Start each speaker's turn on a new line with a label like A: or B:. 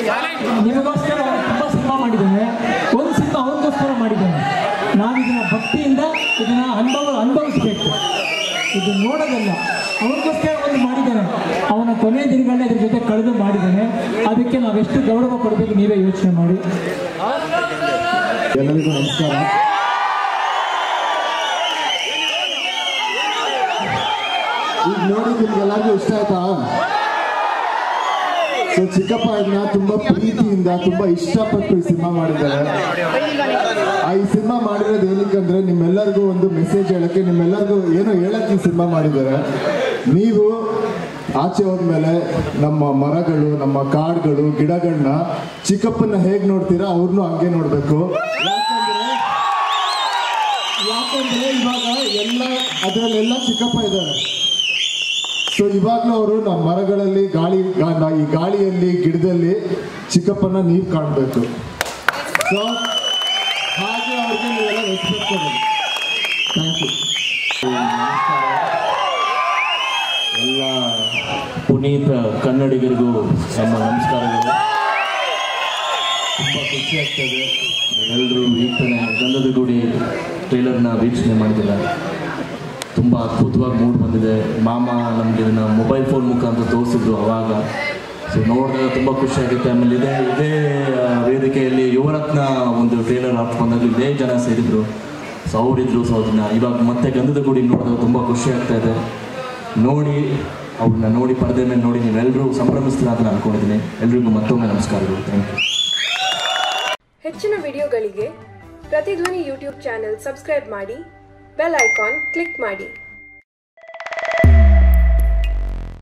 A: ನಿಮಗೋಸ್ಕರ ಅವನು ತುಂಬ ಸಿನಿಮಾ ಮಾಡಿದ್ದಾನೆ ಒಂದು ಸಿನಿಮಾ ಅವನಿಗೋಸ್ಕರ ಮಾಡಿದ್ದಾನೆ ನಾವು ಇದನ್ನ ಭಕ್ತಿಯಿಂದ ಇದನ್ನ ಅನುಭವ ಅನುಭವಿಸ್ಬೇಕು ಇದು ನೋಡೋದಲ್ಲ ಅವನಿಗೋಸ್ಕರ ಒಂದು ಮಾಡಿದ್ದಾನೆ ಅವನ ಕೊನೆ ದಿನಗಳನ್ನ ಇದ್ರ ಜೊತೆ ಕಳೆದು ಮಾಡಿದ್ದಾನೆ ಅದಕ್ಕೆ ನಾವೆಷ್ಟು ಗೌರವ ಕೊಡಬೇಕು ನೀವೇ ಯೋಚನೆ ಮಾಡಿ
B: ಎಲ್ಲರಿಗೂ ನಮಸ್ಕಾರ ಈಗ ನೋಡಿ ನಿಮ್ಗೆಲ್ಲರಿಗೂ ಇಷ್ಟ ಆಯ್ತಾ ಸೊ ಚಿಕ್ಕಪ್ಪ ಇದನ್ನ ತುಂಬಾ ಪ್ರೀತಿಯಿಂದ ತುಂಬಾ ಇಷ್ಟಪಟ್ಟು ಈ ಸಿನಿಮಾ ಮಾಡಿದ್ದಾರೆ ಆ ಈ ಸಿನಿಮಾ ಮಾಡಿರೋದು ಏನಕ್ಕಂದ್ರೆ ನಿಮ್ಮೆಲ್ಲರಿಗೂ ಒಂದು ಮೆಸೇಜ್ ಹೇಳಕ್ಕೆ ನಿಮ್ಮೆಲ್ಲರಿಗೂ ಏನೋ ಹೇಳಕ್ಕೆ ಈ ಸಿನಿಮಾ ಮಾಡಿದ್ದಾರೆ ನೀವು ಆಚೆ ಹೋದ್ಮೇಲೆ ನಮ್ಮ ಮರಗಳು ನಮ್ಮ ಕಾಡುಗಳು ಗಿಡಗಳನ್ನ ಚಿಕ್ಕಪ್ಪನ ಹೇಗ್ ನೋಡ್ತೀರಾ ಅವ್ರನ್ನೂ ಹಂಗೆ ನೋಡ್ಬೇಕು ಯಾಕಂದ್ರೆ ಯಾಕಂದ್ರೆ ಇವಾಗ ಎಲ್ಲ ಅದರಲ್ಲೆಲ್ಲ ಚಿಕ್ಕಪ್ಪ ಇದ್ದಾರೆ ಸೊ ಇವಾಗಲೂ ಅವರು ನಮ್ಮ ಮರಗಳಲ್ಲಿ ಗಾಳಿ ಗಾ- ಈ ಗಾಳಿಯಲ್ಲಿ ಗಿಡದಲ್ಲಿ ಚಿಕ್ಕಪ್ಪನ ನೀವು ಕಾಣಬೇಕು ಸೊ ಹಾಗೆ ಅವ್ರಿಗೆ ನೀವೆಲ್ಲ ರೆಸ್ಪೆಕ್ಟ್ ಕೊಡೋದು ಥ್ಯಾಂಕ್ ಯು
C: ಎಲ್ಲ ಪುನೀತ ಕನ್ನಡಿಗರಿಗೂ ನಮ್ಮ ನಮಸ್ಕಾರಗಳು ತುಂಬ ಖುಷಿ ಆಗ್ತದೆ ಎಲ್ಲರೂ ಈಗ ತಾನೇ ಗಂಧದ ಗುಡಿ ಟ್ರೇಲರ್ನ ವೀಕ್ಷಣೆ ಮಾಡಿದಿಲ್ಲ ತುಂಬ ಅದ್ಭುತವಾಗಿ ಮೂಡ್ ಬಂದಿದೆ ಮಾಮ ನಮಗೆ ಇದನ್ನು ಮೊಬೈಲ್ ಫೋನ್ ಮುಖಾಂತರ ತೋರಿಸಿದ್ರು ಅವಾಗ ಸೊ ನೋಡಿದಾಗ ತುಂಬ ಖುಷಿ ಆಗುತ್ತೆ ಆಮೇಲೆ ಇದೇ ಇದೇ ಆ, ವೇದಿಕೆಯಲ್ಲಿ ಯುವರತ್ನ ಒಂದು ಟ್ರೇಲರ್ ಹಾಕಿ ಬಂದಾಗ ಇದೇ ಜನ ಸೇರಿದ್ರು ಸೊ ಅವರಿದ್ರು ಸೊ ಅದನ್ನ ಇವಾಗ ಮತ್ತೆ ಗಂಧದ ಗುಡಿ ನೋಡಿದಾಗ ತುಂಬ ಖುಷಿ ಆಗ್ತಾ ಇದೆ ನೋಡಿ ಅವ್ರನ್ನ ನೋಡಿ ಪರದೆ ಮೇಲೆ ನೋಡಿ ನೀವೆಲ್ಲರೂ ಸಂಭ್ರಮಿಸ್ತೀರ ಅಂತ ನಾನು ಅನ್ಕೊಂಡಿದ್ದೀನಿ ಎಲ್ರಿಗೂ ಮತ್ತೊಮ್ಮೆ ನಮಸ್ಕಾರಗಳು ಥ್ಯಾಂಕ್ ಯು
D: ಹೆಚ್ಚಿನ ವಿಡಿಯೋಗಳಿಗೆ ಪ್ರತಿಧ್ವನಿ ಯೂಟ್ಯೂಬ್ ಚಾನೆಲ್ ಸಬ್ಸ್ಕ್ರೈಬ್ ಮಾಡಿ ಬೆಲ್ ಐಕಾನ್ ಕ್ಲಿಕ್ ಮಾಡಿ